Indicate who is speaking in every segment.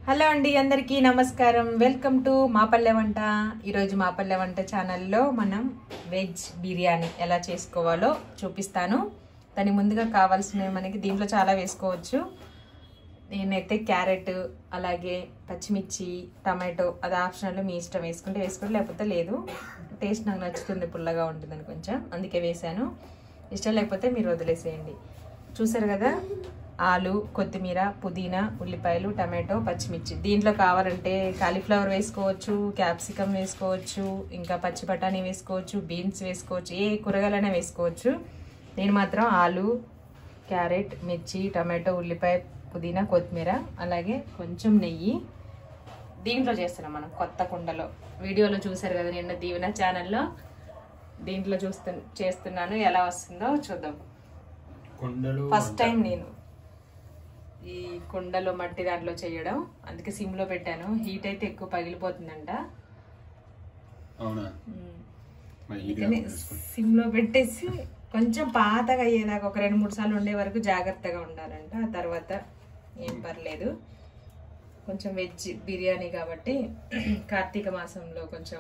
Speaker 1: Hello అండి అందరికీ నమస్కారం వెల్కమ్ టు మా పల్లె వంట ఈరోజు మా పల్లె వంట ఛానల్లో మనం వెజ్ బిర్యానీ ఎలా చేసుకోవాలో చూపిస్తాను దానికి ముందుగా కావాల్సినవి మనకి దీంట్లో చాలా వేసుకోవచ్చు నేనైతే క్యారెట్ అలాగే పచ్చిమిర్చి టమాటో అది ఆప్షనల్ మీ ఇష్టం వేసుకుంటే వేసుకోండి లేకపోతే లేదు టేస్ట్ నాకు నచ్చుతుంది పుల్లగా ఉంటుందని కొంచెం అందుకే వేసాను ఇష్టం లేకపోతే మీరు వదిలేసేయండి చూసారు కదా ఆలు కొత్తిమీర పుదీనా ఉల్లిపాయలు టమాటో పచ్చిమిర్చి దీంట్లో కావాలంటే కాలీఫ్లవర్ వేసుకోవచ్చు క్యాప్సికమ్ వేసుకోవచ్చు ఇంకా పచ్చి బఠానీ వేసుకోవచ్చు బీన్స్ వేసుకోవచ్చు ఏ కూరగాయలైనా వేసుకోవచ్చు నేను మాత్రం ఆలు క్యారెట్ మిర్చి టమాటో ఉల్లిపాయ పుదీనా కొత్తిమీర అలాగే కొంచెం నెయ్యి దీంట్లో చేస్తున్నాం మనం కొత్త కుండలో వీడియోలో చూసారు కదా నిన్న దీవెన ఛానల్లో దీంట్లో చూస్తు చేస్తున్నాను ఎలా వస్తుందో చూద్దాం
Speaker 2: కొండలు
Speaker 1: ఫస్ట్ టైం నేను ఈ కుండలో మట్టి దాంట్లో చేయడం అందుకే సిమ్లో పెట్టాను హీట్ అయితే ఎక్కువ పగిలిపోతుందంట
Speaker 2: అవునా
Speaker 1: ఉమ్.
Speaker 2: మరి
Speaker 1: అందుకని సిమ్లో పెట్టేసి కొంచెం పాతగా అయ్యేదాకా ఒక రెండు మూడు సార్లు ఉండే వరకు జాగ్రత్తగా ఉండాలంట ఆ తర్వాత ఏం పర్లేదు కొంచెం వెజ్ బిర్యానీ కాబట్టి కార్తీక మాసంలో కొంచెం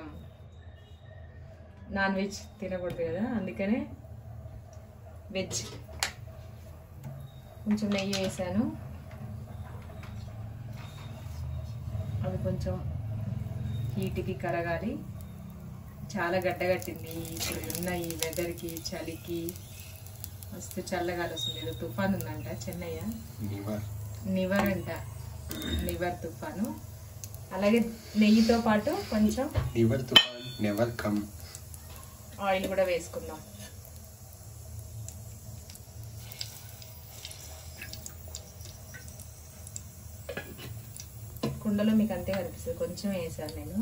Speaker 1: నాన్ వెజ్ తినకూడదు కదా అందుకనే వెజ్ కొంచెం నెయ్యి వేసాను అది కొంచెం హీట్కి కరగాలి చాలా గడ్డగట్టింది ఇప్పుడు ఉన్న ఈ వెదర్కి చలికి మస్తు చల్లగాలి వస్తుంది ఏదో తుఫాన్ ఉందంట చెన్నయ్య
Speaker 2: నివర్
Speaker 1: నివర్ అంట నివర్ తుఫాను అలాగే నెయ్యితో పాటు కొంచెం
Speaker 2: నివర్ తుఫాన్ నెవర్ కమ్
Speaker 1: ఆయిల్ కూడా వేసుకుందాం కుండలో మీకు అంతే కనిపిస్తుంది కొంచెం వేసాను నేను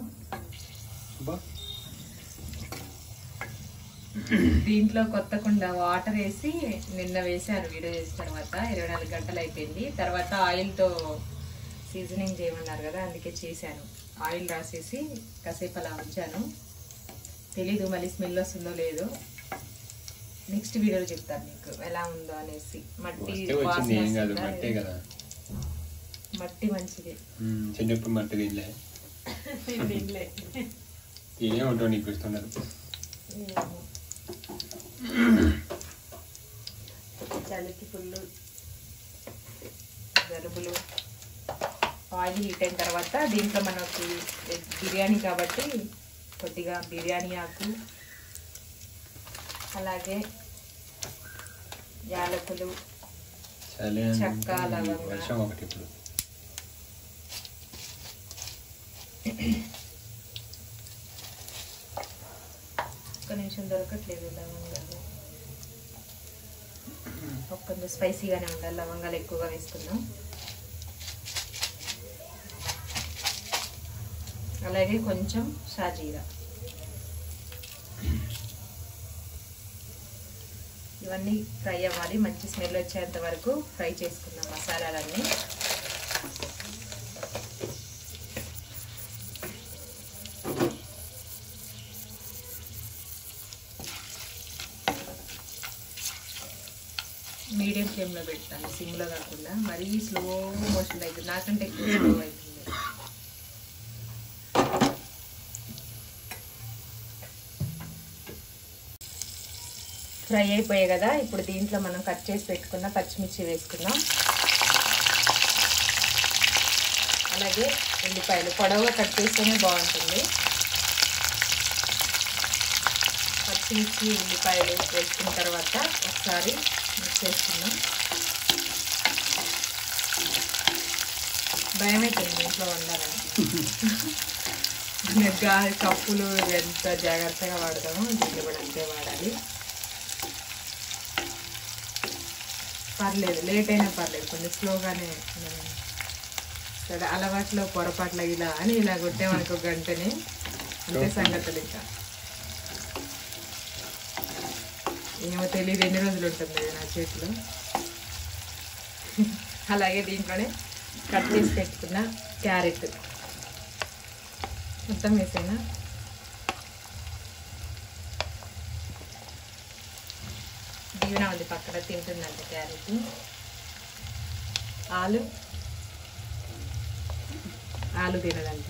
Speaker 1: దీంట్లో కొత్త కుండ వాటర్ వేసి నిన్న వేసాను వీడియో చేసిన తర్వాత ఇరవై నాలుగు గంటలు అయిపోయింది తర్వాత ఆయిల్తో సీజనింగ్ చేయమన్నారు కదా అందుకే చేశాను ఆయిల్ రాసేసి కాసేపు అలా ఉంచాను తెలీదు మళ్ళీ స్మెల్ వస్తుందో లేదో నెక్స్ట్ వీడియోలో చెప్తాను మీకు ఎలా ఉందో అనేసి మట్టి
Speaker 2: వస్తే వచ్చింది
Speaker 1: వాసన
Speaker 2: ఏం కాదు
Speaker 1: వస్తుందా
Speaker 2: మట్టే కదా
Speaker 1: మట్టి మంచిది
Speaker 2: మ్మ్, చిన్నప్పుడు మట్టి తినలే
Speaker 1: దీంట్లో
Speaker 2: తినే ఉంటావు నీకు గుర్తుండదు
Speaker 1: చలికి ఫుల్ జలుబులు ఆయిల్ హీట్ అయిన తర్వాత దీంట్లో మనకి బిర్యానీ కాబట్టి కొద్దిగా బిర్యానీ ఆకు అలాగే యాలకులు
Speaker 2: చలి
Speaker 1: చెక్క,
Speaker 2: అంటే
Speaker 1: లవంగ.
Speaker 2: వర్షం ఒకటి ఇప్పుడు
Speaker 1: ఒక్క నిమిషం దొరకట్లేదు లవంగాలు ఒక్క స్పైసీగానే ఉండాలి లవంగాలు ఎక్కువగా వేసుకుందాం అలాగే కొంచెం షాజీరా ఇవన్నీ ఫ్రై అవ్వాలి మంచి స్మెల్ వచ్చేంత వరకు ఫ్రై చేసుకుందాం మసాలాలన్నీ మీడియం ఫ్లేమ్లో పెడతాను సిమ్లో కాకుండా మరీ స్లో మోషన్ అవుతుంది నాకంటే ఎక్కువ స్లో అవుతుంది ఫ్రై అయిపోయాయి కదా ఇప్పుడు దీంట్లో మనం కట్ చేసి పెట్టుకున్న పచ్చిమిర్చి వేసుకుందాం అలాగే ఉల్లిపాయలు పొడవుగా కట్ చేస్తేనే బాగుంటుంది పచ్చిమిర్చి ఉల్లిపాయలు వేసుకున్న తర్వాత ఒకసారి మిక్స్ చేసుకుందాం భయం అవుతుంది ఇంట్లో వండాలని గాలి కప్పులు ఎంత జాగ్రత్తగా వాడతామో దీన్ని కూడా అంతే వాడాలి పర్లేదు లేట్ అయినా పర్లేదు కొంచెం స్లోగానే సరే అలవాట్లో పొరపాట్ల ఇలా అని ఇలా కొట్టామనుకో గంటని అంతే సంగతులు ఇంకా ఏమో తెలియదు ఎన్ని రోజులు ఉంటుంది ఇది నా చేతిలో అలాగే దీంట్లోనే కట్ చేసి పెట్టుకున్న క్యారెట్ మొత్తం వేసేనా దీవెన ఉంది పక్కన తింటుందంట క్యారెట్ ఆలు ఆలు తినదంట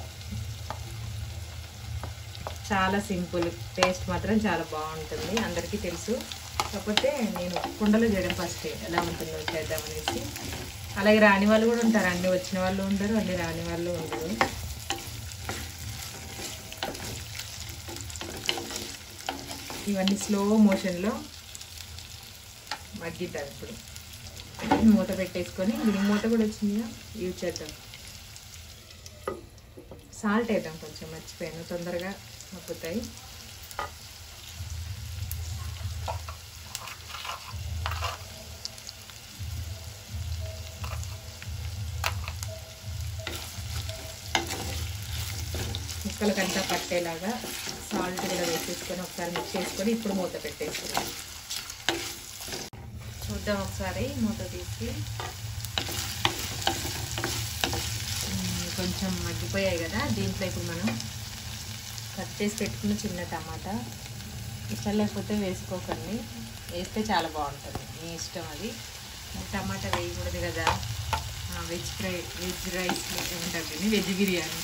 Speaker 1: చాలా సింపుల్ టేస్ట్ మాత్రం చాలా బాగుంటుంది అందరికీ తెలుసు కాకపోతే నేను కుండలో చేయడం ఫస్ట్ ఎలా ఉంటుందో చేద్దామనేసి అలాగే రాని వాళ్ళు కూడా ఉంటారు అన్ని వచ్చిన వాళ్ళు ఉండరు అన్ని రాని వాళ్ళు ఉండరు ఇవన్నీ స్లో మోషన్లో మగ్గిద్దాం ఇప్పుడు మూత పెట్టేసుకొని దీనికి మూత కూడా వచ్చిందిగా యూజ్ చేద్దాం సాల్ట్ వేద్దాం కొంచెం మర్చిపోయాను తొందరగా మగ్గుతాయి ముక్కలకంతా పట్టేలాగా సాల్ట్ కూడా వేసేసుకొని ఒకసారి మిక్స్ చేసుకొని ఇప్పుడు మూత పెట్టేసుకున్నాం చూద్దాం ఒకసారి మూత తీసి మ్మ్, కొంచెం మగ్గిపోయాయి కదా దీంట్లో ఇప్పుడు మనం కట్ చేసి పెట్టుకున్న చిన్న టమాటా ఇష్టం లేకపోతే వేసుకోకండి వేస్తే చాలా బాగుంటుంది మీ ఇష్టం అది టమాటా వేయకూడదు కదా ఆ, వెజ్ ఫ్రై వెజ్ రైస్ ఏమంటారు veg biryani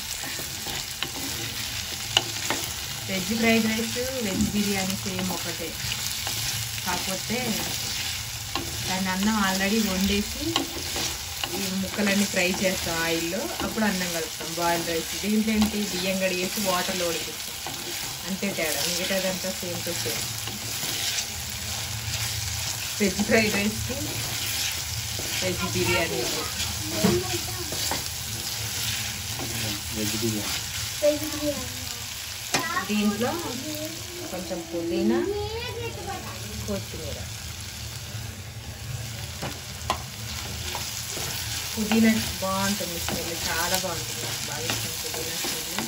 Speaker 1: veg fried rice veg biryani same ఒకటే కాకపోతే దాన్ని అన్నం ఆల్రెడీ వండేసి ఈ ముక్కలన్నీ ఫ్రై చేస్తాం ఆయిల్లో అప్పుడు అన్నం కలుపుతాం బాయిల్డ్ రైస్ దీంట్లో ఏంటి బియ్యం కడిగేసి వాటర్లో ఉడికిస్తాం అంతే తేడా మిగతాదంతా same to same veg fried రైస్కి వెజ్ బిర్యానీ
Speaker 2: వెజ్ బిర్యానీ
Speaker 1: దీంట్లో కొంచెం పుదీనా కొత్తిమీర పుదీనా బాగుంటుంది స్మెల్ చాలా బాగుంటుంది నాకు బాగా ఇష్టం పుదీనా స్మెల్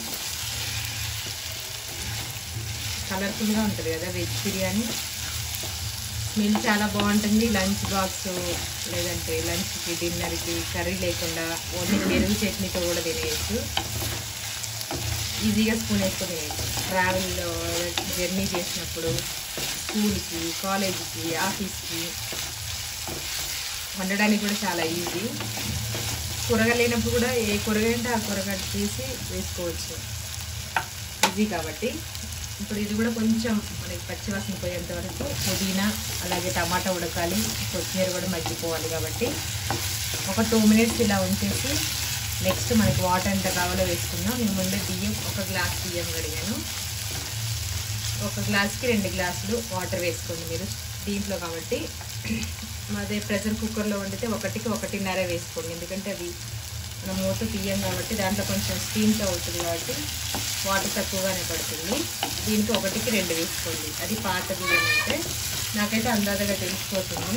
Speaker 1: కలర్ఫుల్గా ఉంటుంది కదా వెజ్ బిర్యానీ స్మెల్ చాలా బాగుంటుంది లంచ్ బాక్స్ లేదంటే లంచ్కి డిన్నర్కి కర్రీ లేకుండా ఓన్లీ పెరుగు చట్నీతో కూడా తినేయచ్చు ఈజీగా స్పూన్ వేసుకొని తినేయచ్చు ట్రావెల్లో జర్నీ చేసినప్పుడు స్కూల్కి కాలేజీకి ఆఫీస్కి వండడానికి కూడా చాలా ఈజీ కూరగాయలు లేనప్పుడు కూడా ఏ కూరగాయ అంటే ఆ కూరగాయ తీసి వేసుకోవచ్చు ఈజీ కాబట్టి ఇప్పుడు ఇది కూడా కొంచెం మనకి పచ్చివాసన పోయేంత వరకు పుదీనా అలాగే టమాటా ఉడకాలి కొత్తిమీర కూడా మగ్గిపోవాలి కాబట్టి ఒక టూ మినిట్స్ ఇలా ఉంచేసి నెక్స్ట్ మనకి వాటర్ ఎంత కావాలో వేసుకుందాం నేను ముందే బియ్యం ఒక గ్లాస్ బియ్యం కడిగాను ఒక గ్లాస్కి రెండు గ్లాసులు వాటర్ వేసుకోండి మీరు దీంట్లో కాబట్టి అదే ప్రెషర్ కుక్కర్లో వండితే ఒకటికి ఒకటిన్నర వేసుకోండి ఎందుకంటే అది మనం మూత తీయం కాబట్టి దాంట్లో కొంచెం స్టీమ్స్ అవుతుంది కాబట్టి వాటర్ తక్కువగానే పడుతుంది దీనికి ఒకటికి రెండు వేసుకోండి అది పాత బియ్యం అంటే నాకైతే అందాజగా తెలిసిపోతుంది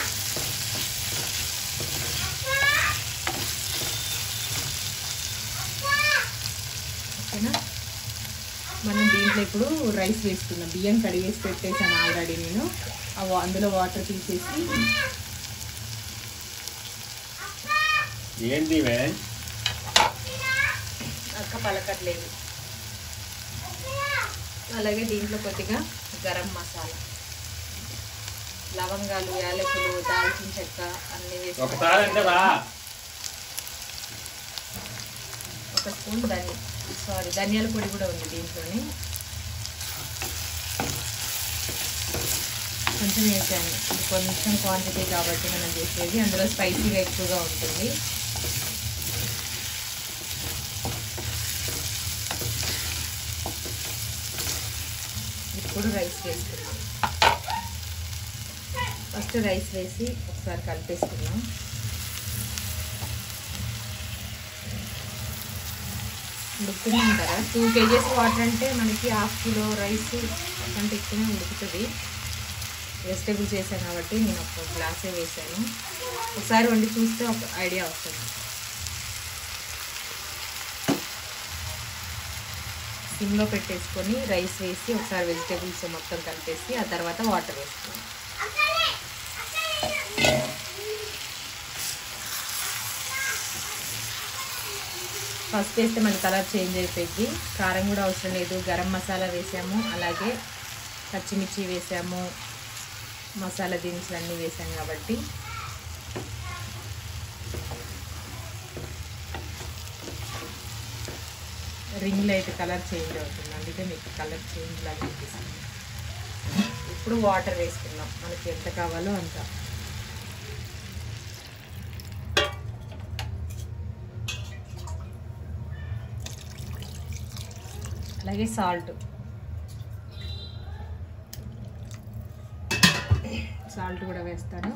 Speaker 1: ఓకేనా మనం దీంట్లో ఇప్పుడు రైస్ వేసుకుందాం బియ్యం కడిగేసి పెట్టేసాను ఆల్రెడీ నేను ఆ వా- అందులో వాటర్ తీసేసి
Speaker 2: ఏంటి వే
Speaker 1: అక్క పలకట్లేదు అలాగే దీంట్లో కొద్దిగా గరం మసాలా లవంగాలు యాలకులు దాల్చిన చెక్క అన్ని వేసి
Speaker 2: ఒకసారి అంటే రా
Speaker 1: ఒక స్పూన్ ధని సారీ ధనియాల పొడి కూడా ఉంది దీంట్లోని కొంచెం వేసాను ఇది కొంచెం క్వాంటిటీ కాబట్టి మనం చేసేది అందులో స్పైసీగా ఎక్కువగా ఉంటుంది ఇప్పుడు రైస్ వేసుకున్నాం ఫస్ట్ రైస్ వేసి ఒకసారి కలిపేసుకున్నాం ఉడుకుతుందంటారా టూ కేజీస్ వాటర్ అంటే మనకి హాఫ్ కిలో రైస్ అంటే ఎక్కువనే ఉడుకుతుంది వెజిటేబుల్స్ వేసాను కాబట్టి నేను ఒక గ్లాసే వేసాను ఒకసారి వండి చూస్తే ఒక ఐడియా వస్తుంది సిమ్లో పెట్టేసుకొని రైస్ వేసి ఒకసారి వెజిటేబుల్స్ మొత్తం కలిపేసి ఆ తర్వాత వాటర్ వేసుకున్నాం ఫస్ట్ వేస్తే మనకి కలర్ చేంజ్ అయిపోయింది కారం కూడా అవసరం లేదు గరం మసాలా వేసాము అలాగే పచ్చిమిర్చి వేసాము మసాలా దినుసులు అన్నీ వేసాం కాబట్టి రింగ్లో అయితే కలర్ చేంజ్ అవుతుంది అందుకే మీకు కలర్ చేంజ్ లాగా అనిపిస్తుంది ఇప్పుడు వాటర్ వేసుకున్నాం మనకి ఎంత కావాలో అంత అలాగే సాల్ట్ సాల్ట్ కూడా వేస్తాను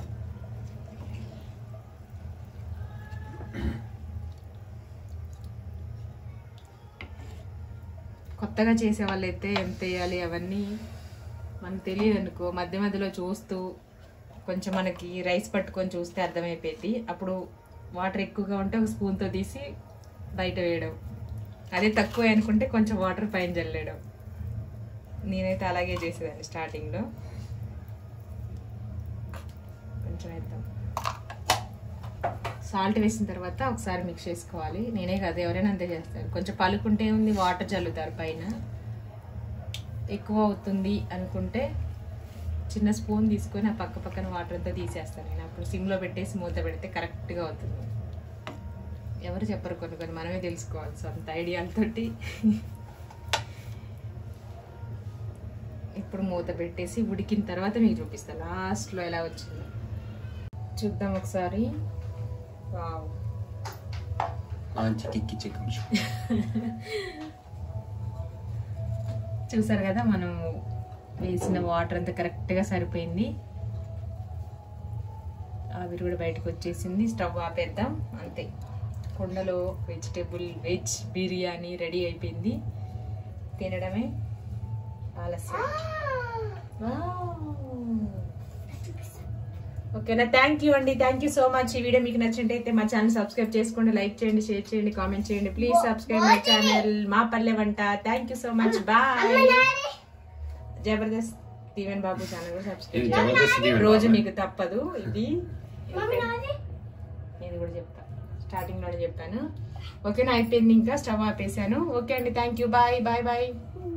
Speaker 1: కొత్తగా చేసే వాళ్ళైతే ఎంత వేయాలి అవన్నీ మనకు తెలియదు అనుకో మధ్య మధ్యలో చూస్తూ కొంచెం మనకి రైస్ పట్టుకొని చూస్తే అర్థమైపోయింది అప్పుడు వాటర్ ఎక్కువగా ఉంటే ఒక స్పూన్తో తీసి బయట వేయడం అదే తక్కువ అనుకుంటే కొంచెం వాటర్ పైన చల్లేయడం నేనైతే అలాగే చేసేదాన్ని స్టార్టింగ్లో కొంచెం వేద్దాం సాల్ట్ వేసిన తర్వాత ఒకసారి మిక్స్ చేసుకోవాలి నేనే కాదు ఎవరైనా అంతే చేస్తారు కొంచెం పలుకుంటే ఉంది వాటర్ చల్లుతారు పైన ఎక్కువ అవుతుంది అనుకుంటే చిన్న స్పూన్ తీసుకొని ఆ పక్క పక్కన వాటర్ అంతా తీసేస్తాను నేను అప్పుడు సిమ్లో పెట్టేసి మూత పెడితే కరెక్ట్గా అవుతుంది ఎవరు చెప్పరు కొన్ని కొన్ని మనమే తెలుసుకోవాలి సొంత ఐడియాలతోటి ఇప్పుడు మూత పెట్టేసి ఉడికిన తర్వాత మీకు చూపిస్తాను లాస్ట్లో ఎలా వచ్చిందో చూద్దాం ఒకసారి వావ్
Speaker 2: మంచి టిక్కి చికెన్
Speaker 1: చూసారు కదా మనం వేసిన వాటర్ అంతా కరెక్ట్గా సరిపోయింది ఆవిరి కూడా బయటకు వచ్చేసింది స్టవ్ ఆపేద్దాం అంతే కుండలో వెజిటేబుల్ వెజ్ బిర్యానీ రెడీ అయిపోయింది తినడమే ఆలస్యం ఓకేనా థ్యాంక్ యూ అండి థ్యాంక్ యూ సో మచ్ ఈ వీడియో మీకు నచ్చినట్టయితే మా ఛానల్ సబ్స్క్రైబ్ చేసుకోండి లైక్ చేయండి షేర్ చేయండి కామెంట్ చేయండి please subscribe my channel Maa Palle Vanta thank you so much bye Jabardasth Deeven Babu channel కూడా సబ్స్క్రైబ్
Speaker 2: ఇది జబర్దస్త్ దీవెన్
Speaker 1: రోజు
Speaker 2: బాబు.
Speaker 1: మీకు తప్పదు ఇది నేను కూడా చెప్తా స్టార్టింగ్ లోనే చెప్పాను ఓకేనా అయిపోయింది ఇంకా స్టవ్ ఆపేసాను ఓకే అండి thank you bye bye bye